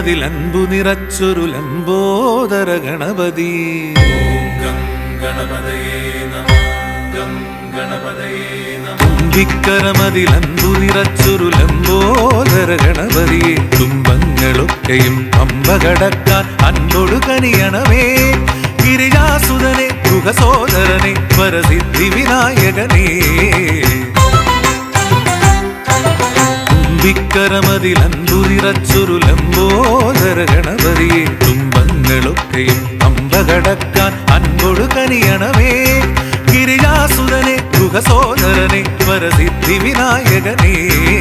തുമ്പിക്കരമതിൽ അൻപു നിറച്ചൊരു ലംബോദര ഗണപതി തുമ്പിക്കരമതിൽ അൻപു നിറച്ചൊരു ലംബോദര ഗണപതിയെ തുമ്പങ്ങളൊക്കെയും പമ്പ കടക്കാൻ അൻപൊടു കനിയണമേ ഗിരിജാസുതനെ ഗൃഹസോദരനെ വരസിദ്ധി വിനായകനേ തുമ്പിക്കരമതിൽ അൻപു നിറച്ചൊരു ലംബോദര ഗണപതിയെ തുമ്പങ്ങളൊക്കെയും പമ്പ കടക്കാൻ അൻപൊടു കനിയണമേ ഗിരിജാസുതനെ ഗൃഹസോദരനെ വരസിദ്ധി വിനായകനേ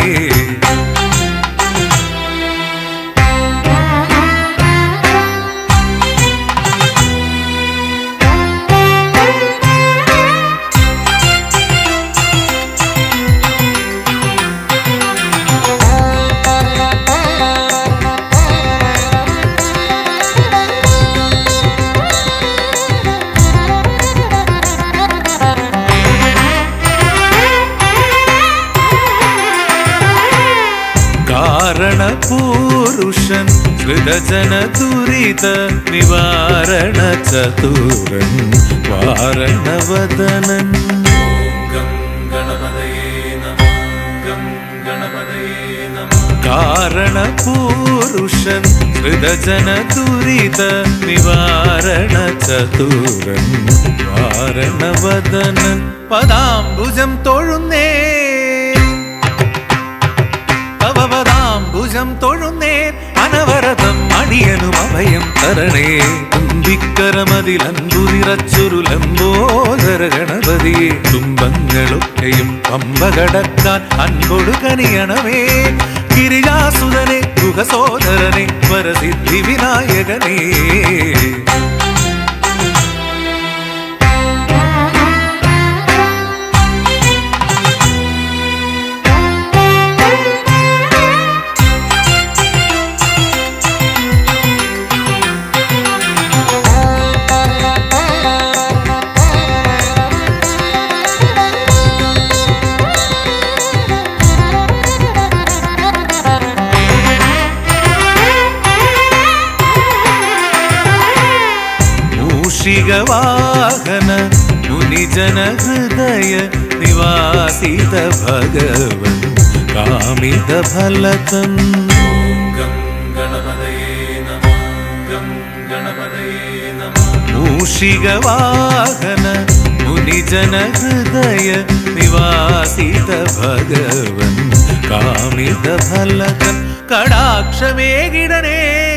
കാരണപൂരുഷൻ ഹൃദജന ദുരിത നിവാരണ ചതുരൻ വാരണവദനൻ കാരണപൂരുഷൻ ഹൃദജന ദുരിത നിവാരണ ചതുരൻ വാരണവദനൻ പദാംബുജം തൊഴുന്നേ ഭവപദാംബുജം തൊഴുന്നേ അനവരതം അണിയനും അഭയം തരണേ തുമ്പിക്കരമതിൽ അൻപു നിറച്ചൊരു ലംബോദര ഗണപതിയെ തുമ്പങ്ങളൊക്കെയും പമ്പ കടക്കാൻ അൻപൊടു കനിയണമേ ഗിരിജാസുതനെ ഗുഹസോദരനെ വരസിദ്ധി വിനായകനേ മൂഷികവാഹന മുനിജന ഹൃദയ നിവാസിത ഭഗവൻ കാമിത ഫലതൻ മൂഷികവാഹന മുനിജന ഹൃദയ നിവാസിത ഭഗവൻ കാമിത ഫലതൻ കടാക്ഷമേകിടനേ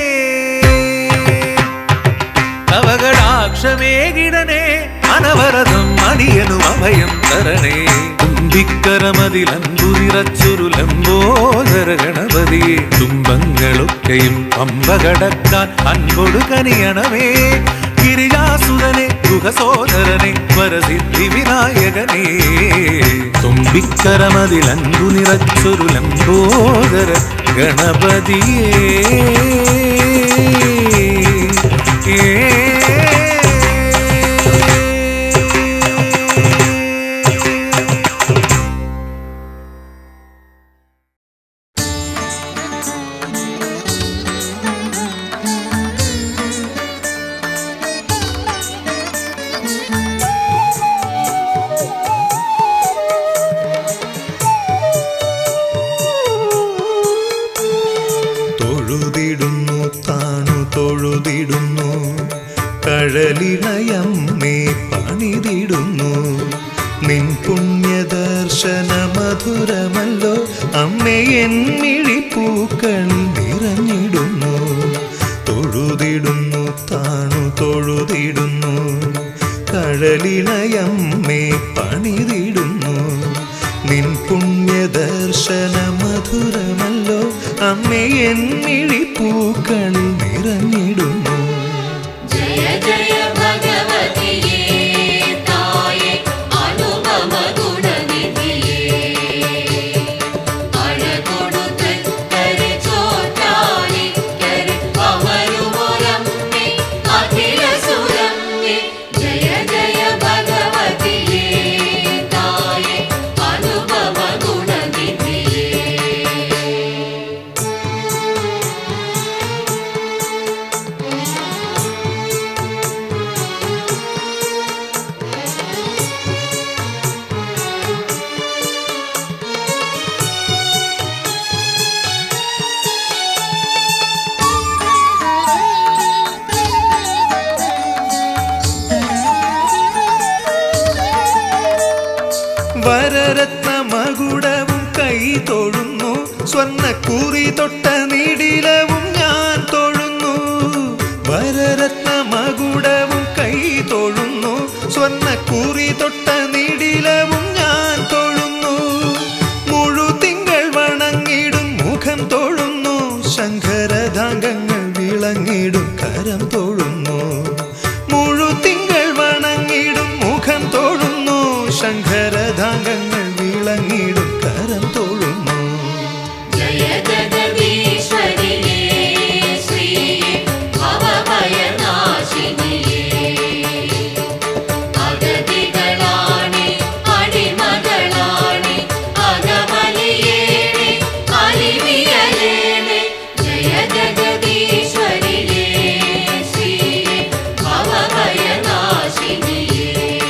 നവകടാക്ഷമേകിടനേ അനവരതം അടിയനും അഭയം തരണേ തുമ്പിക്കരമതിൽ അൻപു നിറച്ചൊരു ലംബോദര ഗണപതിയെ തുമ്പങ്ങളൊക്കെയും പമ്പ കടക്കാൻ അൻപൊടു കനിയണമേ ഗിരിജാസുതനെ ഗുഹസോദരനെ വരസിദ്ധി വിനായകനേ തുമ്പിക്കരമതിൽ അൻപു നിറച്ചൊരു ലംബോദര ഗണപതിയേ തൊഴുതിടുന്നു താണു തൊഴുതിടുന്നു കഴലിണയമ്മേ പണിതിടുന്നു നിൻ പുണ്യദർശന മധുരമല്ലോ അമ്മേ എന്നിഴിപ്പൂക്കൾ നിറഞ്ഞിടുന്നു തൊഴുതിടുന്നു താണു തൊഴുതിടുന്നു കഴലിണയമ്മേ പണിതിടുന്നു നിൻ പുണ്യദർശന മധുരമല്ലോ അമ്മേ എന്നിഴിപ്പൂക്കൾ നിറഞ്ഞിടുന്നു ജയ ജയ ഭഗവതിയേ തായേ അനുപമ ഗുണനിധിയേ അഴകൊടുത്തരി ചോറ്റാനിക്കരി അമരുമൊരമ്മേ അഖില സുരമ്മേ ജയ ജയ ഭഗവതിയേ തായേ അനുപമ ഗുണനിധിയേ വരരത്ന മകുടവും കൈ തൊഴുന്നു സ്വർണ്ണക്കൂറി തൊട്ട നീടിലവും ഞാൻ തൊഴുന്നു വരരത്ന മകുടവും കൈ തൊഴുന്നു സ്വർണ്ണക്കൂറി തൊട്ട നീടിലവും ഞാൻ തൊഴുന്നു മുഴുതിങ്കൾ വണങ്ങിടും മുഖം തൊഴുന്നു ശങ്കരധാംഗങ്ങൾ വിളങ്ങിടും കരം തൊഴുന്നു മുഴുതിങ്കൾ വണങ്ങിടും മുഖം തൊഴുന്നു ശങ്കരധാംഗങ്ങൾ വിളങ്ങിടും കരം തൊഴുന്നു ജയ ജഗദീശ്വരിയേ ശ്രീയേ ഭവഭയനാശിനിയേ അഗതികളാണി അടിമകളാണി അകമലിയേണി അലിവിയലേണി ജയ ജഗദീശ്വരിയേ ശ്രീയേ ഭവഭയനാശിനിയേ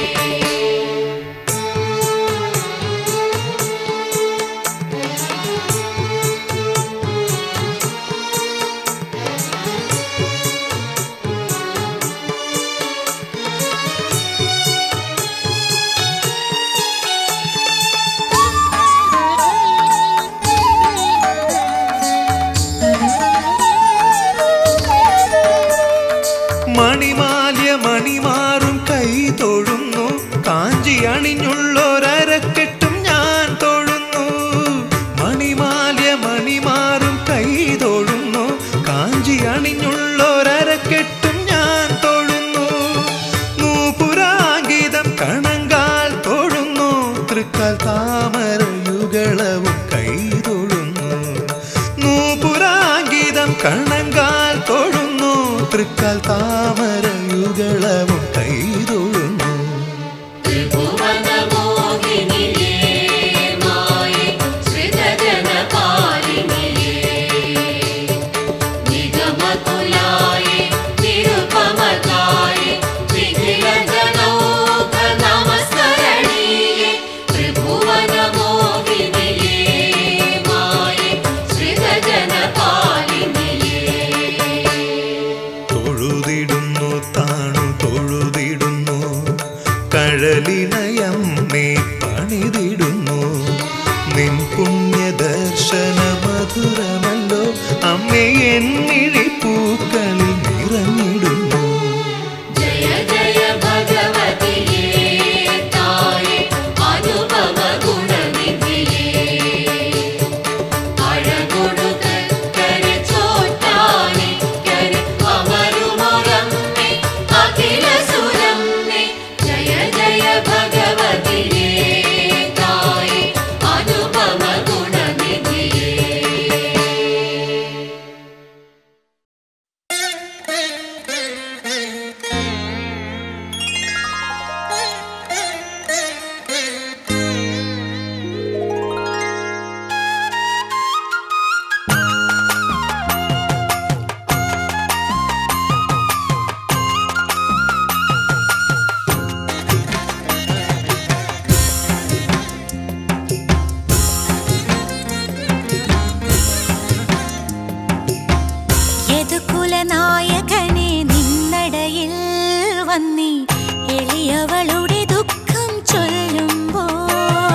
മണിമാല്യ മണിമാറും കൈ തൊഴുന്നു കാഞ്ചി അണിഞ്ഞുള്ളൊരരക്കെട്ടും ഞാൻ തൊഴുന്നു മണിമാല്യ മണിമാറും കൈ തൊഴുന്നു കാഞ്ചി അണിഞ്ഞുള്ളൊരരക്കെട്ടും ഞാൻ തൊഴുന്നു നൂപുരാഗീതം കണങ്കാൽ തൊഴുന്നു തൃക്കാൽ താമര യുഗളവും കൈ തൊഴുന്നു നൂപുരാഗീതം കണങ്കാൽ തൊഴുന്നു തൃക്കാൽ താമര യുഗളവും കൈ തൊഴുന്നു ത്രിഭുവനമോഹിനിയേ മായേ ശ്രിതജനപാലിനിയേ നിഗമകുലായേ നിരുപമകായേ നിഖിലജനൗക നമസ്കരണീയേ ത്രിഭുവനമോഹിനിയേ മായേ ശ്രിതജനപാലിനിയേ തൊഴുതിടുന്നു താണു തൊഴുതിടുന്നു കഴലിനയമ്മേ പണിതിടുന്നു നിൻ പുണ്യ ദർശന മധുരമല്ലോ അമ്മേ എന്നിഴി പൂക്കളിൽ നിറഞ്ഞിടുന്നു ജയ ജയ ഭഗവതിയേ തായേ അനുപമ ഗുണനിധിയേ അഴകൊടുക്കര ചോട്ടാനി കര അമരുമൊരമ്മേ അഖില സുരമ്മേ ജയ ജയ ഭഗവതിയേ തായേ അനുപമ ഗുണനിധിയേ യദുകുലനായകനെ നിന്നടയിൽ വന്നി എളിയവളുടെ ദുഃഖം ചൊല്ലുമ്പോൾ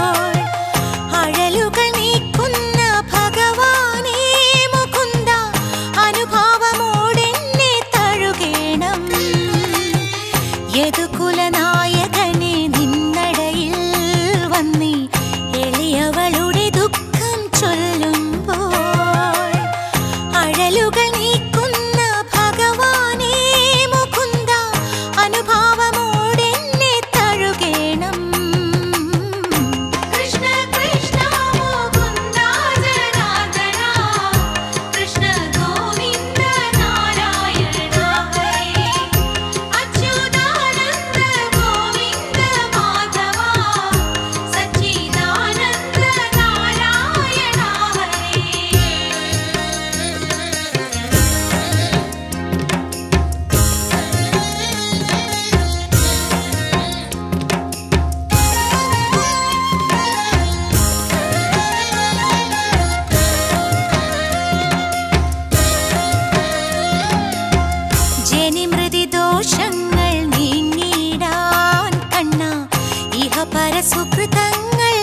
അഴലുകൾ നീക്കുന്ന ഭഗവാനേ മുകുന്ദ അനുഭാവമോടെന്നെ തഴുകേണം യദുകുലനായകനെ നിന്നടയിൽ വന്നി എളിയവളുടെ ദുഃഖം ചൊല്ലുമ്പോൾ അഴലുകൾ നീക്കുന്ന ഭഗവാനേ മുകുന്ദ അനുഭാവമോടെന്നെ തഴുകേണം കൃഷ്ണ കൃഷ്ണ മുകുന്ദ ജനാർദ്ദന കൃഷ്ണ ഗോവിന്ദ നാരായണ ഹരേ അച്യുതാനന്ദ ഗോവിന്ദ മാധവ സച്ചിദാനന്ദ നാരായണ ഹരേ ജനിമൃതി ദോഷങ്ങൾ നീങ്ങിടാൻ കണ്ണ ഇഹ പരസുകൃതങ്ങൾ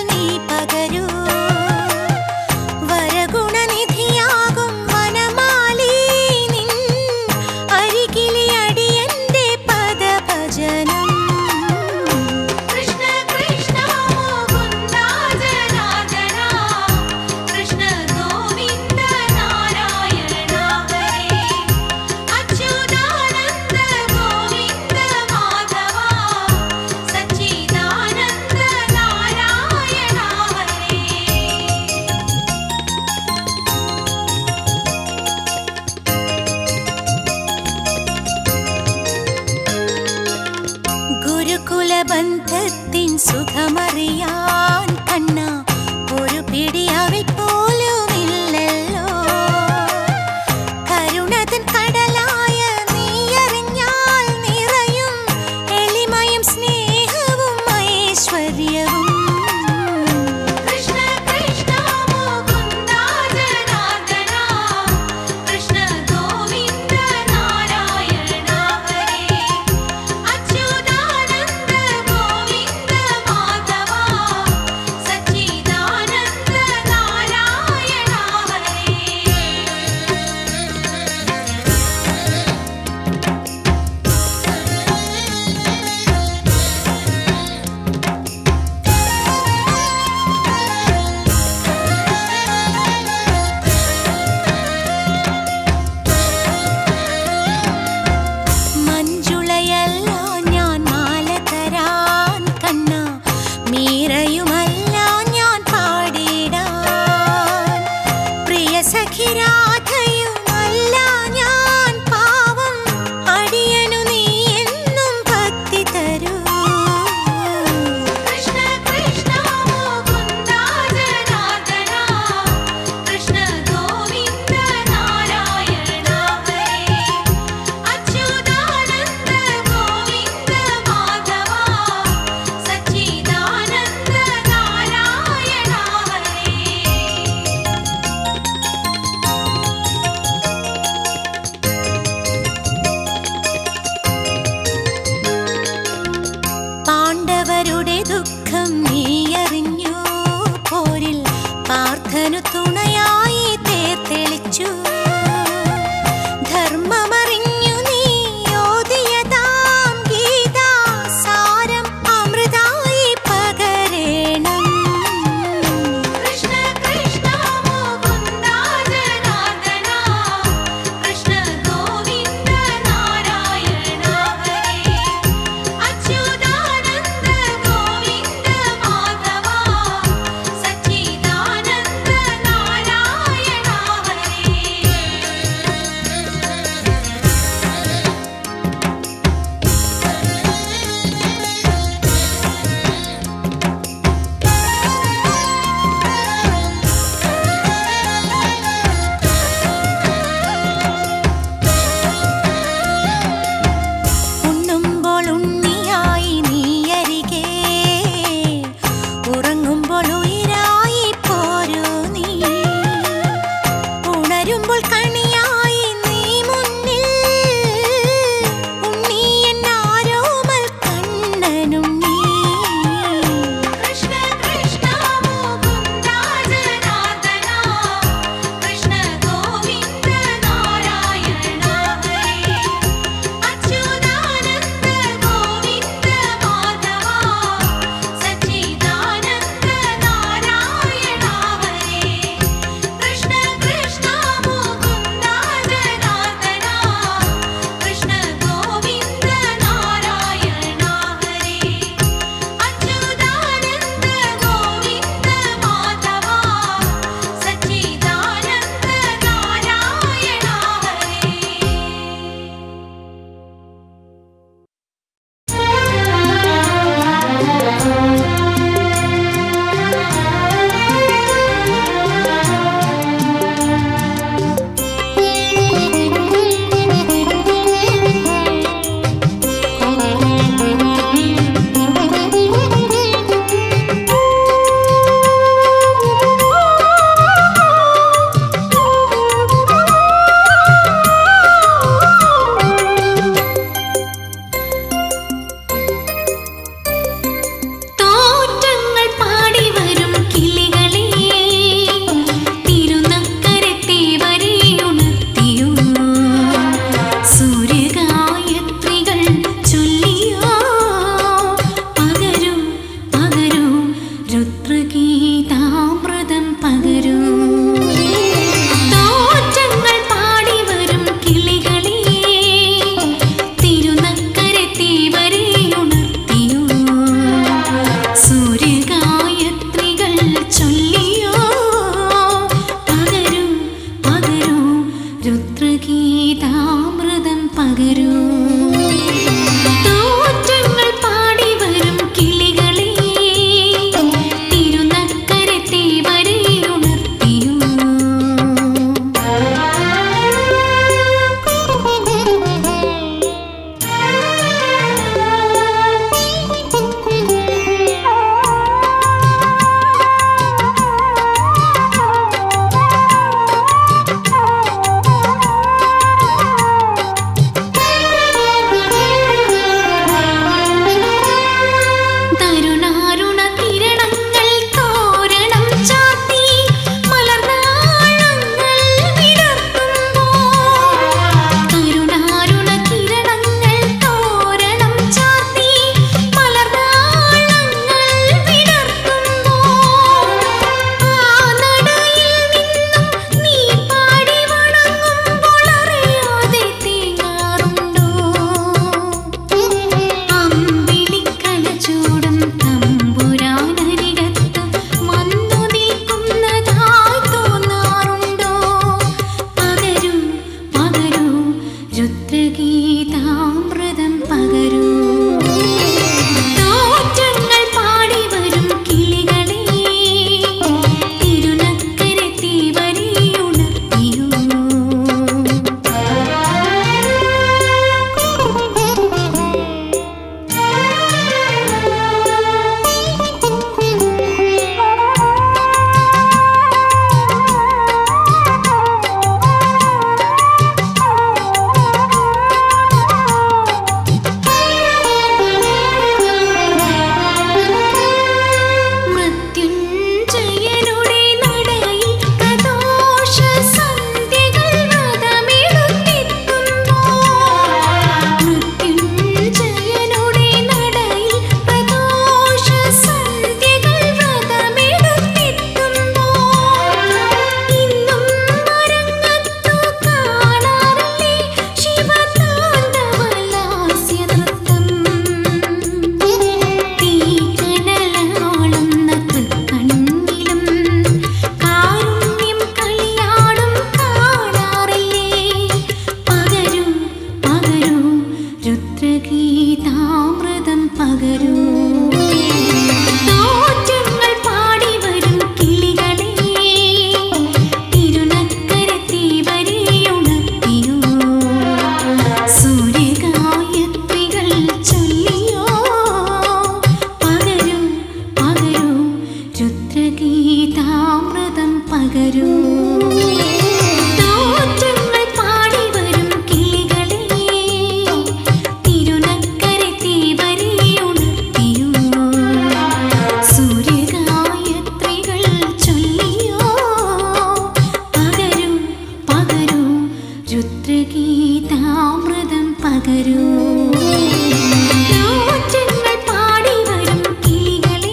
രാജ്യങ്ങൾ പാടി വരും കിളികളെ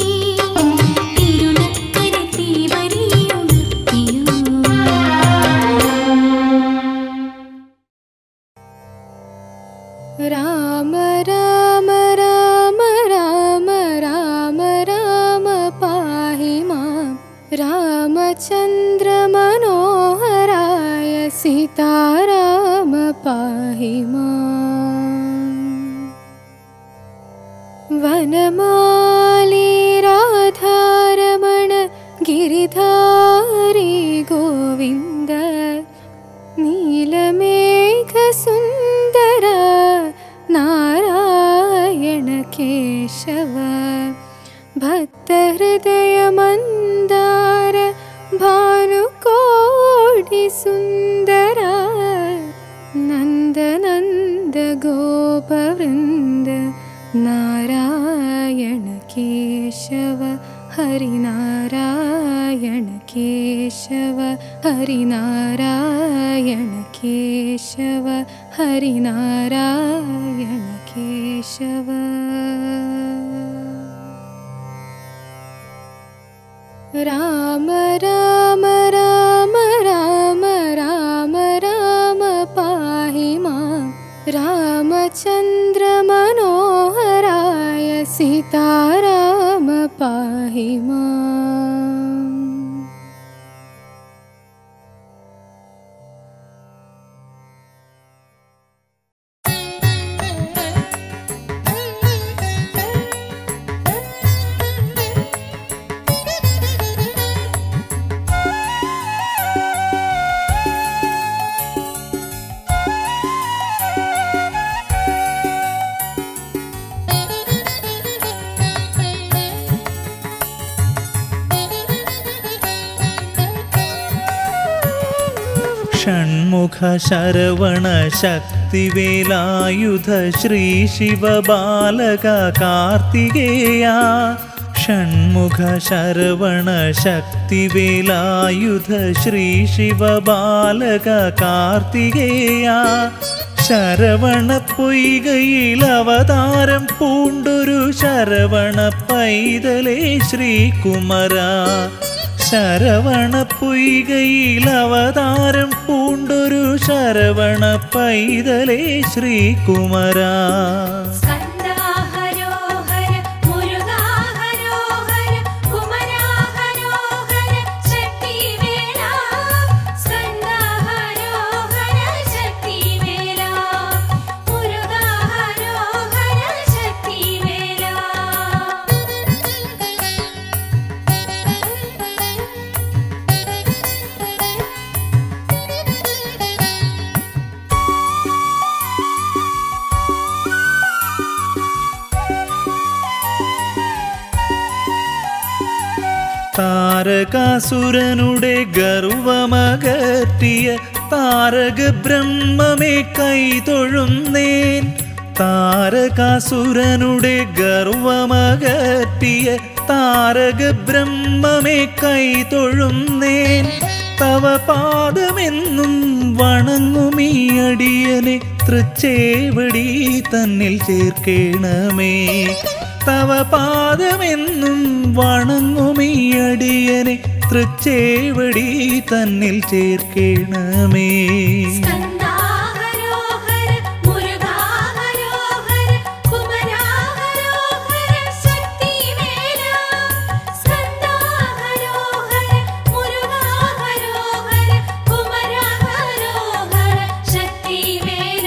തിരുനക്കര തീവരിയുണർത്തിയോ രാമ രാമ രാമ രാമ രാമ രാമ പാഹി മാം രാമചന്ദ്ര മനോഹരായ സീതാരാമ പാഹി മാം വനമാലി രാധാരമണ ഗിരിധാരി ഗോവിന്ദ നീലമേഘസുന്ദര നാരായണ കേശവ ഭക്തഹൃദയമന്ദാര ഭാനുകോടി സുന്ദര നന്ദനന്ദ ഗോപവൃന്ദ നാരായണ കേശവ ഹരിനാരായണ കേശവ ഹരിനാരായണ കേശവ ഹരിനാരായണ കേശവ രാമ രാമ രാമ രാമ രാമ രാമ പാഹി മാം രാമചന്ദ്ര മനോഹരായ സീതാരാമ പാഹി മാം ഷൺമുഖ ശരവണ ശക്തിവേലായുധ ശ്രീ ശിവബാലക കാർത്തികേയ ഷൺമുഖ ശരവണ ശക്തിവേലായുധ ശ്രീ ശിവബാലക കാർത്തികേയ ശരവണ പൊയ്കയിൽ അവതാരം പൂണ്ടൊരു ശരവണ പൈതലേ ശ്രീകുമര ശരവണ പൊയ്കയിൽ അവതാരം പൂണ്ടൊരു ശരവണ പൈതലേ ശ്രീകുമര സ്കന്ദാഹരോഹര മുരുകാഹരോഹര കുമരാഹരോഹര ശക്തിവേല സ്കന്ദാഹരോഹര ശക്തിവേല മുരുകാഹരോഹര ശക്തിവേല താരകാസുരനുടെ ഗർവമകറ്റിയ താരക ബ്രഹ്മമേ കൈതൊഴുന്നേൻ താരകാസുരനുടെ ഗർവമകറ്റിയ താരക ബ്രഹ്മമേ കൈതൊഴുന്നേൻ തവ പാദമെന്നും വണങ്ങുമീ അടിയനെ തൃച്ചേവടി തന്നിൽ ചേർക്കേണമേ തവ പാദമെന്നും വണങ്ങുമീ അടിയനെ തൃച്ചേവടി തന്നിൽ ചേർക്കേണമേ സ്കന്ദാഹരോഹര മുരുകാഹരോഹര കുമരാഹരോഹര ശക്തിവേല സ്കന്ദാഹരോഹര മുരുകാഹരോഹര കുമരാഹരോഹര ശക്തിവേല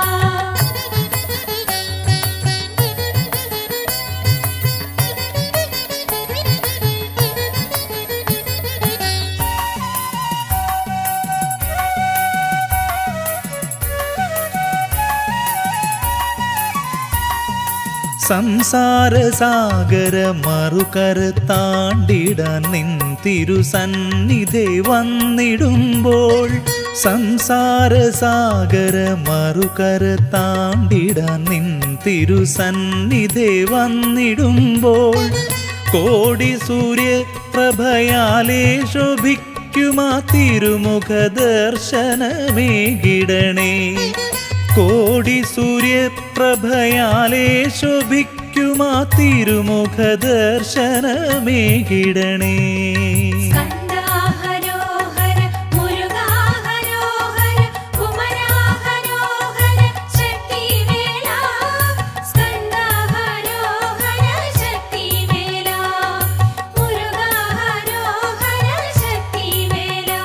സംസാര സാഗര മറുകര താണ്ടിടാൻ നിൻ തിരുസന്നിധി വന്നിടുമ്പോൾ സംസാര സാഗര മറുകര താണ്ടിടാൻ നിൻ തിരുസന്നിധി വന്നിടുമ്പോൾ കോടി സൂര്യ പ്രഭയാലേ ശോഭിക്കുമാ തിരുമുഖ ദർശനമേകിടണേ കോടി സൂര്യപ്രഭയാലേ ശോഭിക്കുമാ തിരുമുഖ ദർശനമേ കിടണേ സ്കന്ദാ ഹരോ ഹര മുരുകാ ഹരോ ഹര കുമരാ ഹരോ ഹര ശക്തിവേലാ സ്കന്ദാ ഹരോ ഹര ശക്തിവേലാ മുരുകാ ഹരോ ഹര ശക്തിവേലാ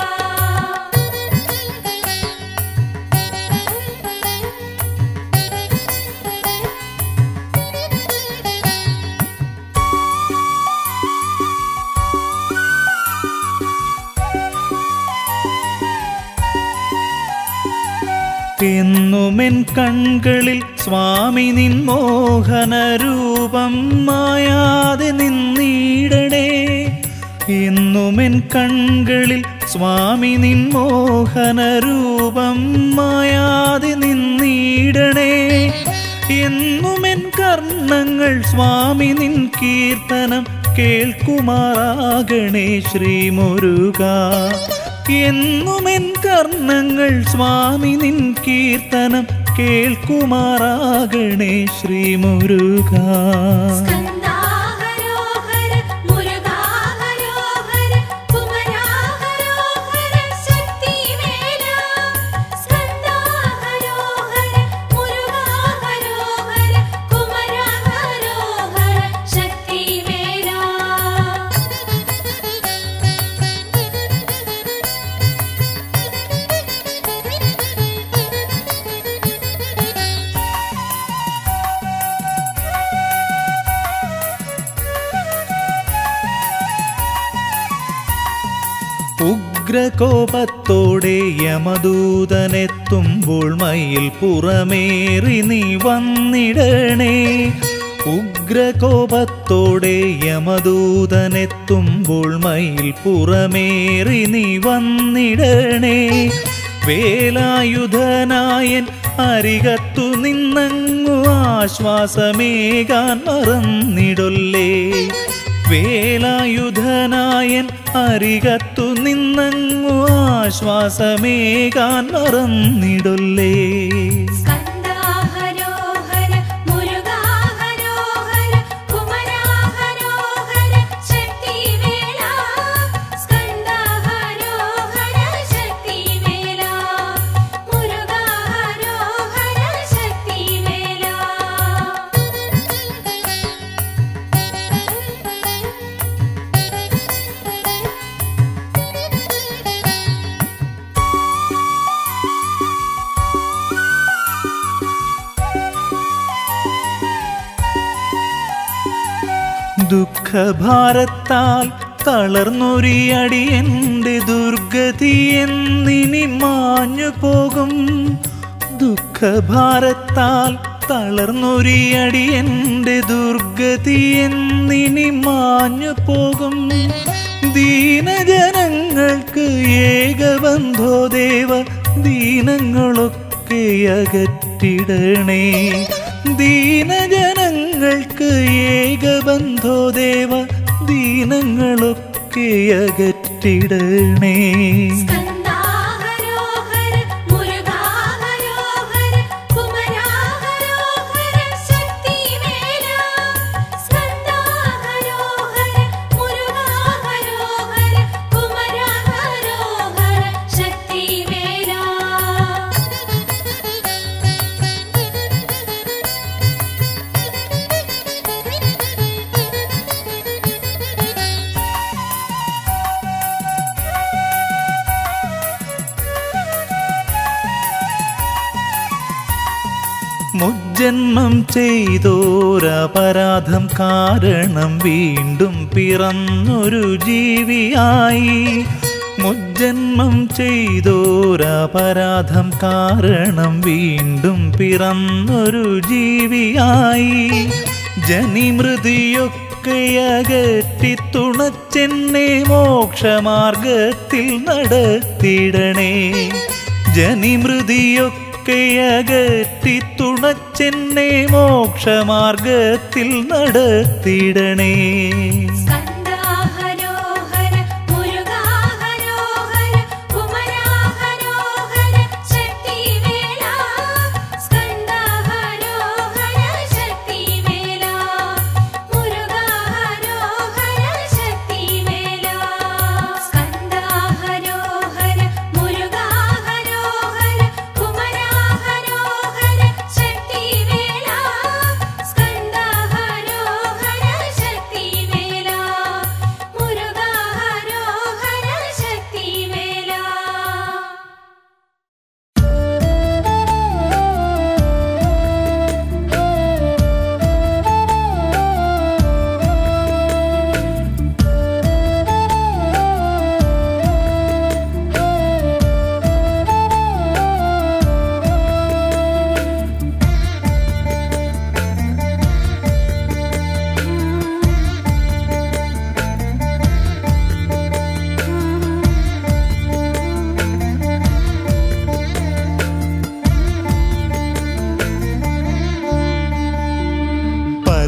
എന്നുമെൻ കൺകളിൽ സ്വാമി നിൻ മോഹന രൂപം മായാതെ നിന്നിടണേ എന്നുമെൻ കൺകളിൽ സ്വാമി നിൻ മോഹന രൂപം മായാതെ നിന്നിടണേ എന്നുമെൻ കർണങ്ങൾ സ്വാമി നിൻ കീർത്തനം കേൾക്കുമാറാകണേ ശ്രീമുരുക എന്നുമെൻ കർണങ്ങൾ സ്വാമി നിൻ കീർത്തനം കേൾക്കുമാറാകണേ ശ്രീമുരുക സ്കന്ദാ ഹരോ ഹര മുരുകാ ഹരോ ഹര കുമരാ ഹരോ ഹര ശക്തിവേലാ സ്കന്ദാ ഹരോ ഹര മുരുകാ ഹരോ ഹര കുമരാ ഹരോ ഹര ശക്തിവേലാ ഉഗ്രകോപത്തോടെ യമദൂതനെത്തുമ്പോൾ മയിൽ പുറമേറി നീ വന്നിടണേ ഉഗ്രകോപത്തോടെ യമദൂതനെത്തുമ്പോൾ മയിൽ പുറമേറി നീ വന്നിടണേ വേലായുധനായൻ അരികത്തു നിന്നങ്ങു ആശ്വാസമേകാൻ മറന്നിടൊല്ലേ വേലായുധനായൻ അരികത്തു നിന്നങ്ങു ആശ്വാസമേകാൻ മറന്നിടൊല്ലേ സ്കന്ദാ ഹരോ ഹര മുരുകാ ഹരോ ഹര കുമരാ ഹരോ ഹര ശക്തിവേലാ സ്കന്ദാ ഹരോ ഹര ശക്തിവേലാ മുരുകാ ഹരോ ഹര ശക്തിവേലാ ദുഃഖഭാരത്താൽ തളർന്നൊരിയടിയന്റെ ദുർഗതി എന്നിനി മാഞ്ഞു പോകും ദുഃഖഭാരത്താൽ തളർന്നൊരിയടിയന്റെ ദുർഗതി എന്നിനി മാഞ്ഞു പോകും ദീനജനങ്ങൾക്ക് ഏകബന്ധോ ദേവ ദീനങ്ങളൊക്കെ അകറ്റിടണേ ദീനജനങ്ങൾക്ക് ഏകബന്ധോ ദേവ ദീനങ്ങളൊക്കെ അകറ്റിടണേ സ്കന്ദാ ഹരോ ഹര മുരുകാ ഹരോ ഹര കുമരാ ഹരോ ഹര ശക്തിവേലാ സ്കന്ദാ ഹരോ ഹര മുരുകാ ഹരോ ഹര കുമരാ ഹരോ ഹര ശക്തിവേലാ മുജ്ജന്മം ചെയ്തോരപരാധം കാരണം വീണ്ടും പിറന്നൊരു ജീവിയായി മുജ്ജന്മം ചെയ്തോരപരാധം കാരണം വീണ്ടും പിറന്നൊരു ജീവിയായി ജനിമൃതിയൊക്കെ അകറ്റി തുണച്ചെന്നെ മോക്ഷമാർഗത്തിൽ നടത്തിടണേ ജനിമൃതിയൊക്കെ അകറ്റി തുണച്ചെന്നെ മോക്ഷമാർഗത്തിൽ നടത്തിടണേ സ്കന്ദാ ഹരോ ഹര മുരുകാ ഹരോ ഹര കുമരാ ഹരോ ഹര ശക്തിവേലാ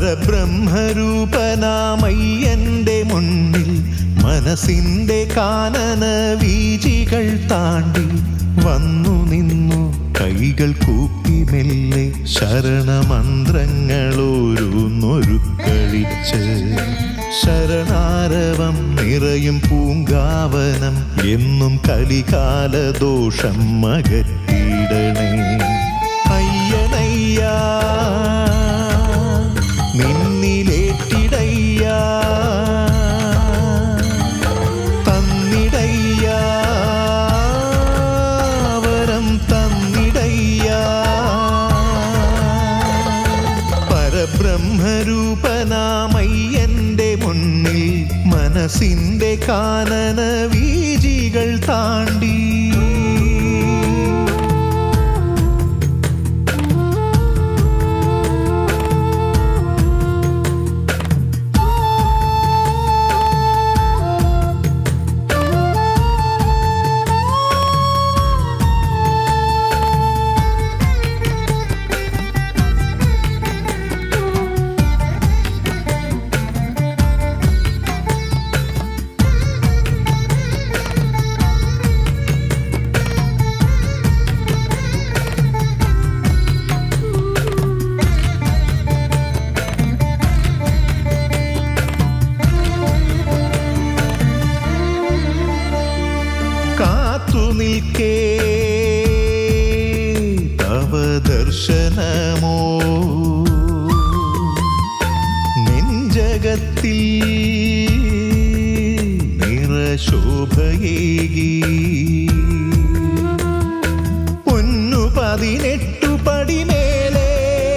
പരബ്രഹ്മരൂപനാമയ്യന്റെ മുന്നിൽ മനസ്സിന്റെ കാനന വീജികൾ താണ്ടി വന്നു നിന്നു കൈകൾ കൂപ്പി മെല്ലെ ശരണമന്ത്രങ്ങളോരോന്നൊരുക്കഴിച്ച് ശരണാരവം നിറയും പൂങ്കാവനം എന്നും കലികാലദോഷം അകറ്റിയിടണേ അയ്യനയ്യാ നിന്നിലേറ്റിടയ്യാ തന്നിടയ്യാ വരം തന്നിടയ്യാ പരബ്രഹ്മരൂപനാമയ്യന്റെ മുന്നിൽ മനസ്സിന്റെ കാനന വീജികൾ താണ്ടി കാത്തു നിൽക്കേ തവ ദർശനമോ നെഞ്ചകത്തിൽ നിറശോഭയേകി പൊന്നു പതിനെട്ടു പടിമേലെ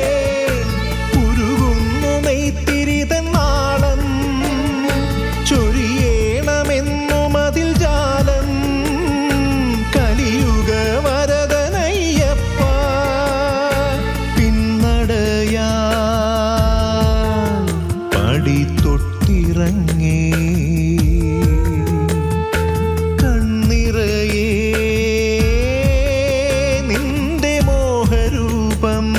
ഉരുകുന്നു നെയ്ത്തിരിതൻ നാളം ചൊരിയേണമെന്നും അതിൽ ജാലം കലിയുഗ വരദനയ്യപ്പ പിന്നടയാ പടി തൊട്ടിറങ്ങേ കണ്ണിറയേ നിന്റെ മോഹരൂപം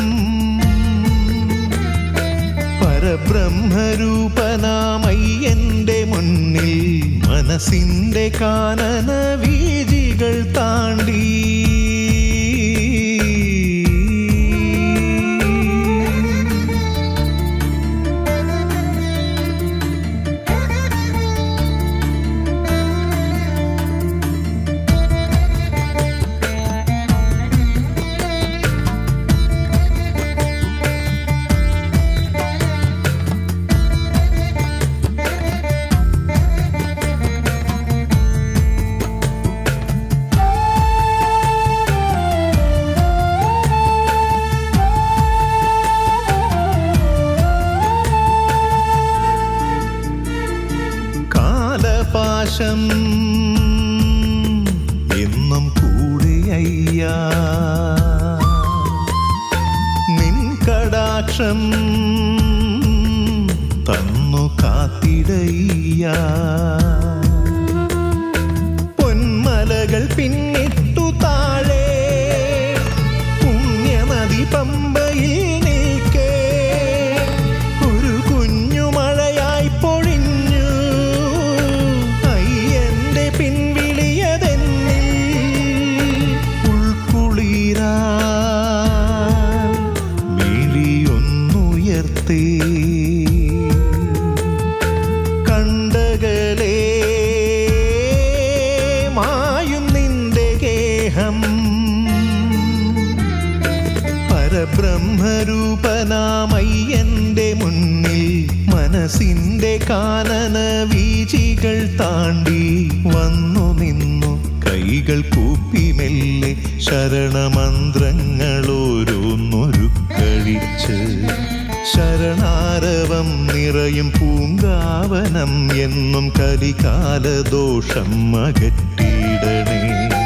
പരബ്രഹ്മരൂപനാമയ്യന്റെ മുന്നിൽ മനസ്സിന്റെ കാനന വീജികൾ താണ്ടി കാലപാശം എന്നും കൂടെ അയ്യാ നിൻ കടാക്ഷം തന്നു കാത്തിടയ്യാ പൊന്മലകൾ പിന്നിട്ടു താഴെ പുണ്യനദി പമ്പയിൽ നിൽക്കേ ഒരു കുഞ്ഞു മഴയായി പൊഴിഞ്ഞു അയ്യന്റെ പിൻവിളിയതെന്നിൽ ഉൾക്കുളിരാ മിഴിയൊന്നുയർത്തേ കണ്ടകലേ മായും നിന്റെ ഗേഹം പരബ്രഹ്മരൂപനാമയ്യന്റെ മുന്നിൽ മനസ്സിന്റെ കാനന വീജികൾ താണ്ടി വന്നു നിന്നു കൈകൾ കൂപ്പി മെല്ലെ ശരണമന്ത്രങ്ങളോരോന്നൊരുക്കഴിച്ച് ശരണാരവം നിറയും പൂങ്കാവനം എന്നും കലികാലദോഷം അകറ്റിയിടണേ